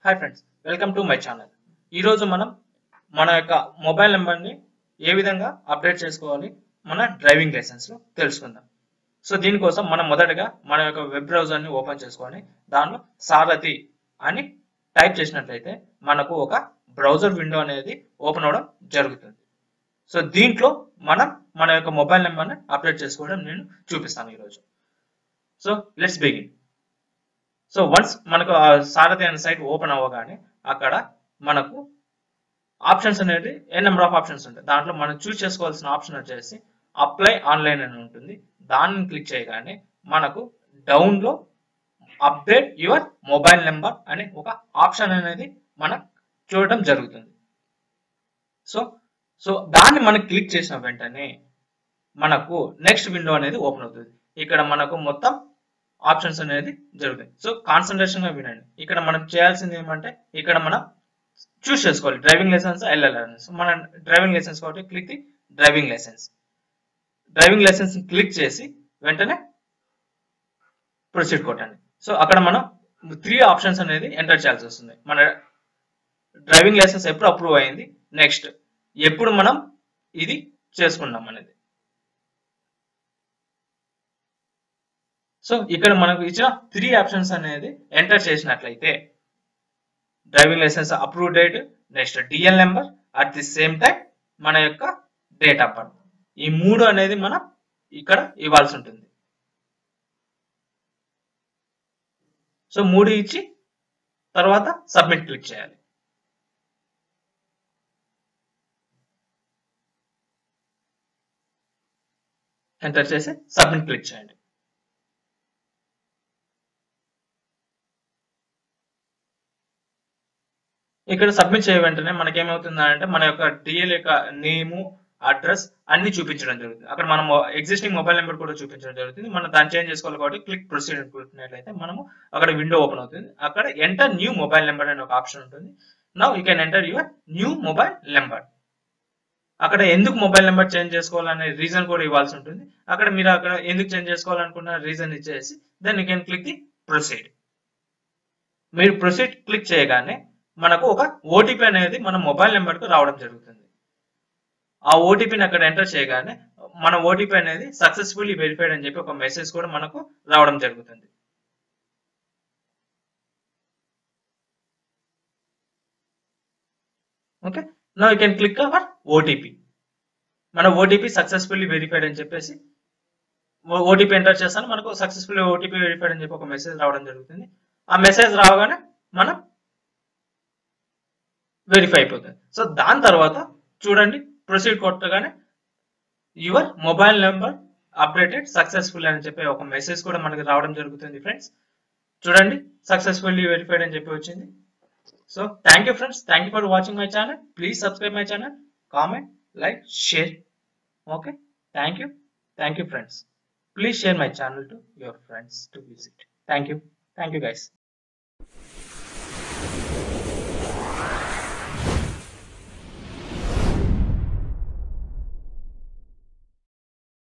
hi friends welcome to my channel ఈరోజు మనం మన యొక్క మొబైల్ నెంబర్ని ఏ విధంగా అప్డేట్ చేసుకోవాలి మన డ్రైవింగ్ లైసెన్స్లో తెలుసుకుందాం సో దీనికోసం మనం మొదటగా మన యొక్క వెబ్ బ్రౌజర్ని ఓపెన్ చేసుకొని దానిలో సారథి అని టైప్ చేసినట్లయితే మనకు ఒక బ్రౌజర్ విండో అనేది ఓపెన్ అవ్వడం జరుగుతుంది సో దీంట్లో మనం మన యొక్క మొబైల్ నెంబర్ని అప్డేట్ చేసుకోవడం నేను చూపిస్తాను ఈరోజు so let's begin so once మనకు ఆ సారథి అనే సైట్ ఓపెన్ అవ్వగానే అక్కడ మనకు ఆప్షన్స్ అనేది ఏ నెంబర్ ఆఫ్ ఆప్షన్స్ ఉంటాయి దాంట్లో మనం చూస్ చేసుకోవాల్సిన ఆప్షన్ వచ్చేసి అప్లై ఆన్లైన్ అని ఉంటుంది దాన్ని క్లిక్ చేయగానే మనకు డౌన్లో అప్డేట్ యువర్ మొబైల్ నెంబర్ అనే ఒక ఆప్షన్ అనేది మనం చూడటం జరుగుతుంది సో సో దాన్ని మనం క్లిక్ చేసిన వెంటనే మనకు నెక్స్ట్ విండో అనేది ఓపెన్ అవుతుంది ఇక్కడ మనకు మొత్తం ఆప్షన్స్ అనేది జరుగుతాయి సో కాన్సన్ట్రేషన్ గా వినండి ఇక్కడ మనం చేయాల్సింది ఏమంటే ఇక్కడ మనం చూస్ చేసుకోవాలి డ్రైవింగ్ లైసెన్స్ ఎల్ఎల్ఆర్ఎస్ మన డ్రైవింగ్ లైసెన్స్ కాబట్టి click the driving licence driving licence click చేసి వెంటనే ప్రొసీడ్ కొట్టండి సో అక్కడ మనం త్రీ ఆప్షన్స్ అనేది ఎంటర్ చేయాల్సి వస్తుంది మన డ్రైవింగ్ లైసెన్స్ ఎప్పుడు అప్రూవ్ అయింది నెక్స్ట్ ఎప్పుడు మనం ఇది చేసుకున్నాం అనేది సో ఇక్కడ మనకు ఇచ్చిన త్రీ ఆప్షన్స్ అనేది ఎంటర్ చేసినట్లయితే driving licence approve date next DL number at the same time మన యొక్క డేట్ ఆఫ్ బర్త్ ఈ మూడు అనేది మనం ఇక్కడ ఇవ్వాల్సి ఉంటుంది సో మూడు ఇచ్చి తర్వాత సబ్మిట్ క్లిక్ చేయాలి ఎంటర్ చేసి సబ్మిట్ క్లిక్ చేయండి ఇక్కడ సబ్మిట్ చేయ వెంటనే మనకి ఏమవుతుందంటే మన యొక్క డిఎల్ యొక్క నేము అడ్రస్ అన్ని చూపించడం జరుగుతుంది అక్కడ మనం ఎగ్జిస్టింగ్ మొబైల్ నెంబర్ కూడా చూపించడం జరుగుతుంది మనం దాన్ని చేంజ్ చేసుకోవాలి కాబట్టి క్లిక్ ప్రొసీడ్ అనుకుంటున్నట్లయితే మనము అక్కడ విండో ఓపెన్ అవుతుంది అక్కడ ఎంటర్ న్యూ మొబైల్ నెంబర్ అనే ఒక ఆప్షన్ ఉంటుంది now you can enter your new mobile number అక్కడ ఎందుకు మొబైల్ నెంబర్ చేంజ్ చేసుకోవాలనే రీజన్ కూడా ఇవ్వాల్సి ఉంటుంది అక్కడ మీరు అక్కడ ఎందుకు చేంజ్ చేసుకోవాలనుకున్న రీజన్ ఇచ్చేసి then you can click the proceed మీరు ప్రొసీడ్ క్లిక్ చేయగానే మనకు ఒక ఓటీపీ అనేది మన మొబైల్ నెంబర్కు రావడం జరుగుతుంది ఆ ఓటీపీని అక్కడ ఎంటర్ చేయగానే మన ఓటీపీ అనేది సక్సెస్ఫుల్లీ వెరిఫైడ్ అని చెప్పి ఒక మెసేజ్ కూడా మనకు రావడం జరుగుతుంది okay now you can click our OTP మన ఓటీపీ సక్సెస్ఫుల్లీ వెరిఫైడ్ అని చెప్పేసి ఓటీపీ ఎంటర్ చేస్తాను మనకు సక్సెస్ఫుల్లీ ఓటీపీ వెరిఫైడ్ అని చెప్పి ఒక మెసేజ్ రావడం జరుగుతుంది ఆ మెసేజ్ రావగానే మనం వెరిఫై అయిపోతుంది సో దాని తర్వాత చూడండి ప్రొసీడ్ కొట్టగానే your mobile number updated successful అని చెప్పి ఒక మెసేజ్ కూడా మనకి రావడం జరుగుతుంది ఫ్రెండ్స్ చూడండి సక్సెస్ఫుల్లీ వెరిఫైడ్ అని చెప్పి వచ్చింది so thank you friends thank you for watching my channel please subscribe my channel comment like share okay thank you thank you friends please share my channel to your friends to visit thank you thank you guys